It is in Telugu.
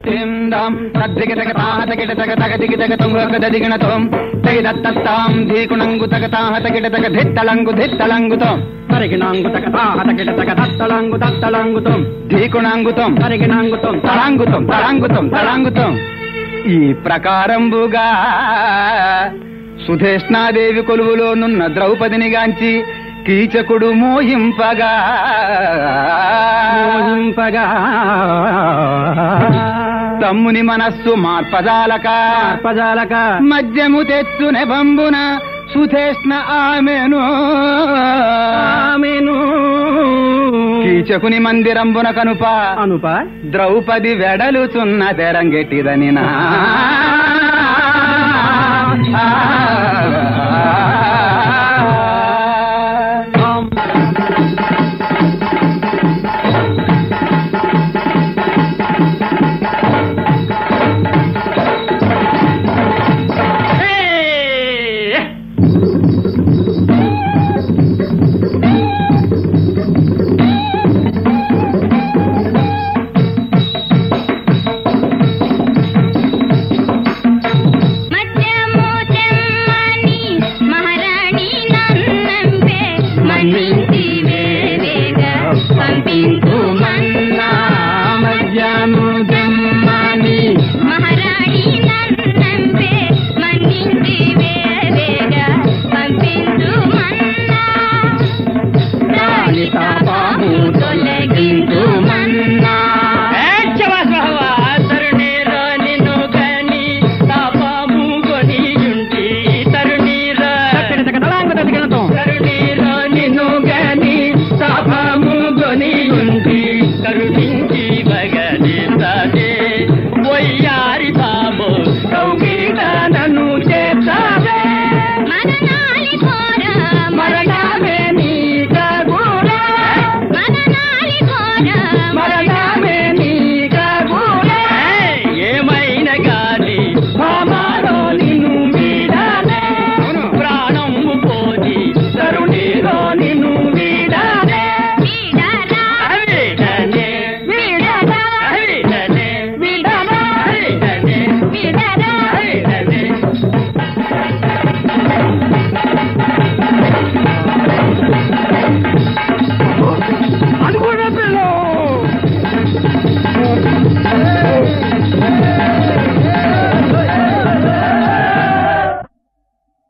తాం తద్దిగ తగ తాహ తగిట తగ తగ దిగి తగ తుంగ దిగిణతం తగి దత్తాం ధీకుణంగు తగ తాహ తగిట తగ ధిత్తలంగు ధిత్తలంగుతం తరిగినాంగుతక తాహతకిటతక దత్తలాంగు దత్తలాంగుతం ధీకుణంగుతం తరిగినాంగుతం తళంగుతం తళంగుతం తళంగుతం ఈ ప్రకారంబుగా సుధేష్ణాదేవి కొలువులోనున్న ద్రౌపదిని గాంచి కీచకుడు మోహింపగా మోహింపగా తమ్ముని మనస్సు మార్పజాలక పజాలక మద్యము తెచ్చు నెబంబున సుధేష్ణ ఆమెను ఆమెను కీచకుని మందిరంబున కనుప అనుప ద్రౌపది వెడలుచున్న తెరంగెట్టిదని నా మధ్యము చెమ్మని మహారాణి నన్నంపే మన్నించి వేవేగా పంపించు మన్నా మధ్యము జమ్మని మహారాణి నన్నంపే మన్నించి వేవేగా పంపించు మన్నా రాణి తాపము తొలగించు మన్నా తక్కిటతక తలాంగు తదిగినతం కరుణించి భగని